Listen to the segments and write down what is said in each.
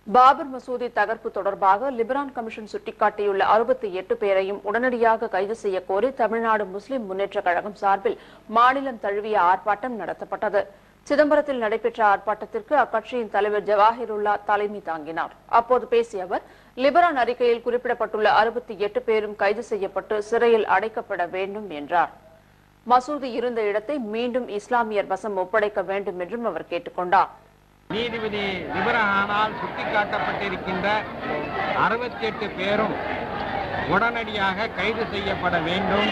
பாபர் மசூதி தகர்ப்பு தொடர்பாக லிபரான் கமிஷன் சுட்டிக்காட்டியுள்ள அறுபத்தி எட்டு பேரையும் உடனடியாக கைது செய்ய கோரி தமிழ்நாடு முஸ்லிம் முன்னேற்றக் கழகம் சார்பில் மாநிலம் தழுவிய ஆர்ப்பாட்டம் நடத்தப்பட்டது சிதம்பரத்தில் நடைபெற்ற ஆர்ப்பாட்டத்திற்கு அக்கட்சியின் தலைவர் ஜவாஹிருல்லா தலைமை தாங்கினார் அப்போது பேசிய அவர் லிபரான் அறிக்கையில் குறிப்பிடப்பட்டுள்ள அறுபத்தி எட்டு பேரும் கைது செய்யப்பட்டு சிறையில் அடைக்கப்பட வேண்டும் என்றார் மசூதி இருந்த இடத்தை மீண்டும் இஸ்லாமியர் வசம் ஒப்படைக்க வேண்டும் என்றும் அவர் கேட்டுக்கொண்டார் நீதிபதி நிபரஹானால் சுட்டிக்காட்டப்பட்டிருக்கின்ற அறுபத்தி எட்டு பேரும் உடனடியாக கைது செய்யப்பட வேண்டும்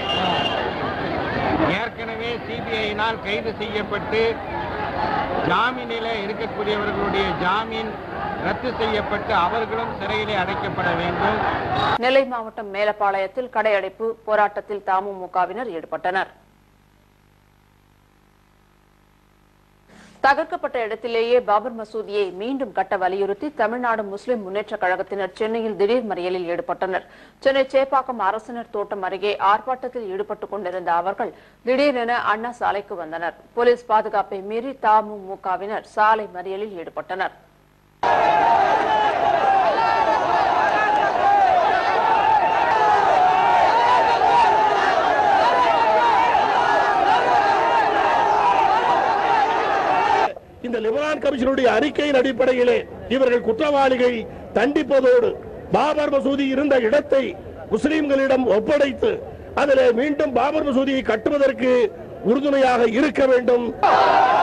ஏற்கனவே சிபிஐயினால் கைது செய்யப்பட்டு ஜாமீனில இருக்கக்கூடியவர்களுடைய ஜாமீன் ரத்து செய்யப்பட்டு அவர்களும் சிறையிலே அடைக்கப்பட வேண்டும் நெல்லை மாவட்டம் மேலப்பாளையத்தில் கடையடைப்பு போராட்டத்தில் தமுமுகவினர் ஈடுபட்டனர் தகர்க்கப்பட்ட இடத்திலேயே பாபர் மசூதியை மீண்டும் கட்ட வலியுறுத்தி தமிழ்நாடு முஸ்லிம் முன்னேற்றக் கழகத்தினர் சென்னையில் திடீர் மறியலில் ஈடுபட்டனர் சென்னை சேப்பாக்கம் அரசினர் தோட்டம் அருகே ஆர்ப்பாட்டத்தில் ஈடுபட்டுக் கொண்டிருந்த அவர்கள் திடீரென அண்ணா சாலைக்கு வந்தனர் போலீஸ் பாதுகாப்பை மீறி தமுமுகவினர் சாலை மறியலில் ஈடுபட்டனர் இந்த லிபரான் கமிஷனுடைய அறிக்கையின் அடிப்படையிலே இவர்கள் குற்றவாளிகள் தண்டிப்பதோடு பாபர் மசூதி இருந்த இடத்தை முஸ்லிம்களிடம் ஒப்படைத்து அதிலே மீண்டும் பாபர் மசூதியை கட்டுவதற்கு உறுதுணையாக இருக்க வேண்டும்